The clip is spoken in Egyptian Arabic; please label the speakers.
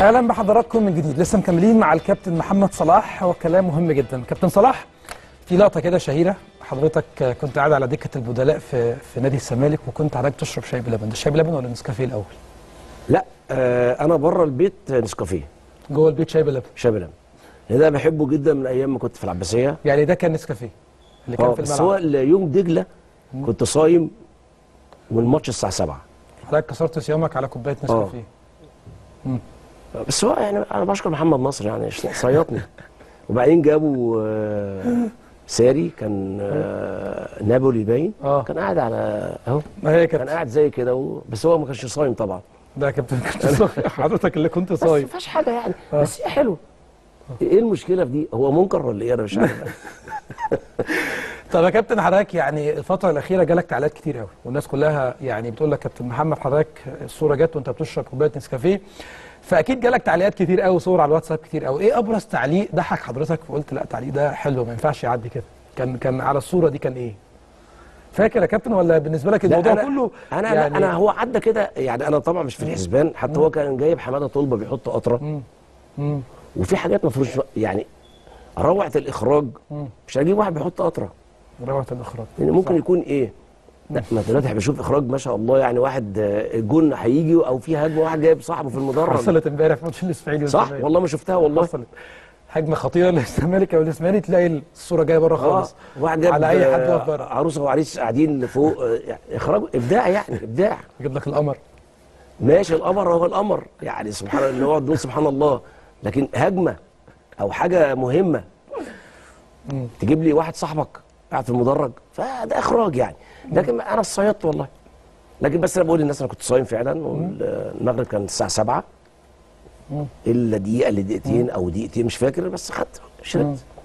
Speaker 1: اهلا بحضراتكم من جديد لسه مكملين مع الكابتن محمد صلاح هو كلام مهم جدا كابتن صلاح في لقطه كده شهيره حضرتك كنت قاعد على دكه البدلاء في في نادي الزمالك وكنت حضرتك تشرب شاي بلبن ده شاي بلبن ولا نسكافيه الاول
Speaker 2: لا آه انا بره البيت نسكافيه
Speaker 1: جوه البيت شاي بلبن
Speaker 2: شاي بلبن لأن ده بحبه جدا من ايام ما كنت في العباسيه
Speaker 1: يعني ده كان نسكافيه اللي كان
Speaker 2: اه
Speaker 1: في
Speaker 2: بس هو
Speaker 1: الملعب
Speaker 2: يوم دجله كنت صايم والماتش الساعه 7
Speaker 1: حضرتك كسرت صيامك على كوبايه نسكافيه
Speaker 2: بس هو يعني انا بشكر محمد نصر يعني صيطني وبعدين جابوا آه ساري كان آه نابولي باين
Speaker 1: آه.
Speaker 2: كان قاعد على اهو
Speaker 1: ما هي
Speaker 2: كان
Speaker 1: كانت
Speaker 2: قاعد زي كده و... بس هو ما كانش صايم طبعا
Speaker 1: ده يا كابتن كنت صايم. حضرتك اللي كنت
Speaker 2: بس ما
Speaker 1: صايم
Speaker 2: فيهاش حاجه يعني بس هي حلو ايه المشكله في دي هو منكر ولا ايه انا مش عارف
Speaker 1: طب يا كابتن حضرتك يعني الفترة الأخيرة جالك تعليقات كتير قوي والناس كلها يعني بتقول لك كابتن محمد حضرتك الصورة جت وأنت بتشرب كوباية نسكافيه فأكيد جالك تعليقات كتير قوي صور على الواتساب كتير قوي إيه أبرز تعليق ضحك حضرتك وقلت لا التعليق ده حلو ما ينفعش يعدي كده كان كان على الصورة دي كان إيه؟ فاكر يا كابتن ولا بالنسبة لك
Speaker 2: لا
Speaker 1: الموضوع
Speaker 2: أنا
Speaker 1: كله
Speaker 2: انا يعني انا هو عدى كده يعني انا طبعا مش في الحسبان حتى هو كان جايب حماده طلبه بيحط قطره
Speaker 1: مم.
Speaker 2: وفي حاجات المفروض يعني روعه الاخراج مش هجيب واحد بيحط قطره
Speaker 1: روعة الإخراج
Speaker 2: يعني ممكن يكون ايه لا ما دلوقتي بشوف اخراج ما شاء الله يعني واحد آه، جون هيجي او في هجمه واحد جايب صاحبه في المدرج
Speaker 1: حصلت امبارح في ماتش الإسماعيلي
Speaker 2: صح
Speaker 1: والزمالك.
Speaker 2: والله ما شفتها والله
Speaker 1: حصلت هجمة خطيرة للزمالك أو الإسماعيلي تلاقي الصورة جايه بره
Speaker 2: اه
Speaker 1: خالص
Speaker 2: واحد جايب
Speaker 1: على أي حد
Speaker 2: آه،
Speaker 1: واقف بره
Speaker 2: عروسه وعريس قاعدين فوق آه، يعني اخراج ابداع يعني ابداع
Speaker 1: يجيب لك القمر
Speaker 2: ماشي القمر هو القمر يعني سبحان الله نقعد نقول سبحان الله لكن هجمه او حاجه مهمه تجيب لي واحد صاحبك قاعد في المدرج فده اخراج يعني لكن انا صيدت والله لكن بس انا بقول للناس انا كنت صايم فعلا والمغرب كان الساعه 7 الا دقيقه لدقيقتين او دقيقتين مش فاكر بس خدت شربت